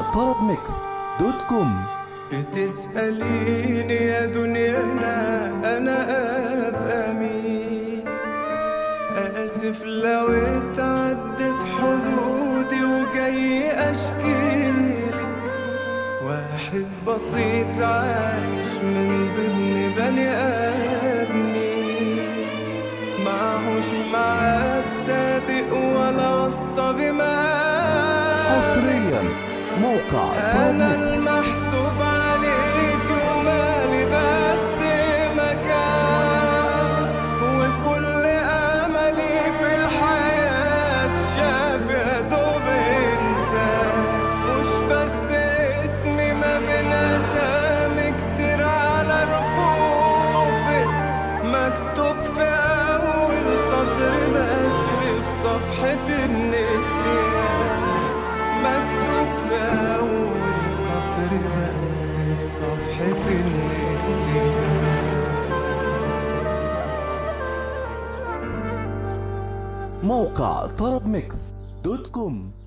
طرب ميكس دوت كوم بتسأليني يا دنيانا أنا أبقى مين آسف لو اتعدت حدودي وجاي أشكيلك واحد بسيط عايش من ضمن بني آدمين معهوش معاد سابق ولا واسطة بمال حصريا موقع طرب أنا ميكس المحسوب عليك ومالي بس مكان وكل أملي في الحياة شاف يا دوب إنسان مش بس اسمي ما بين أسامي كتير على رفوفك مكتوب في أول سطر بس في صفحة النسيان مكتوب في أول سطر بس في صفحة النسيان موقع طرب ميكس دوت كوم